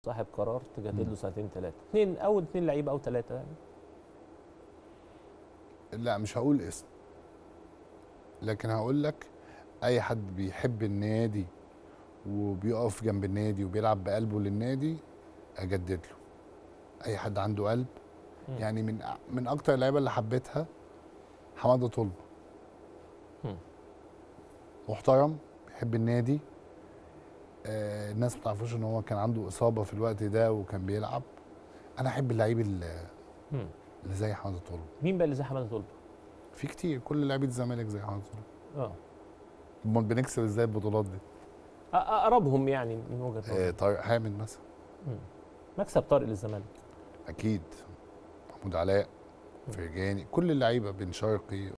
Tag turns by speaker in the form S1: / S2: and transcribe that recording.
S1: صاحب قرار تجدد
S2: مم.
S1: له سنتين ثلاثه اثنين اول اثنين لعيبه او ثلاثه يعني
S2: لا مش هقول اسم لكن هقول لك اي حد بيحب النادي وبيقف جنب النادي وبيلعب بقلبه للنادي اجدد له اي حد عنده قلب
S1: مم.
S2: يعني من من اكتر اللعيبه اللي حبيتها حماده طلبه
S1: مم.
S2: محترم بيحب النادي آه الناس ما تعرفوش ان هو كان عنده اصابه في الوقت ده وكان بيلعب انا احب اللعيب اللي
S1: مم.
S2: اللي زي حماده طلبه
S1: مين بقى اللي زي حماده طلبه؟
S2: في كتير كل لعيبه الزمالك زي حماده طلبه
S1: اه
S2: امال بنكسب ازاي البطولات دي
S1: أ- اقربهم يعني من وجهه
S2: آه
S1: نظري
S2: طارق حامد مثلا
S1: مم. مكسب طارق للزمالك
S2: اكيد محمود علاء فرجاني كل اللعيبه بن شرقي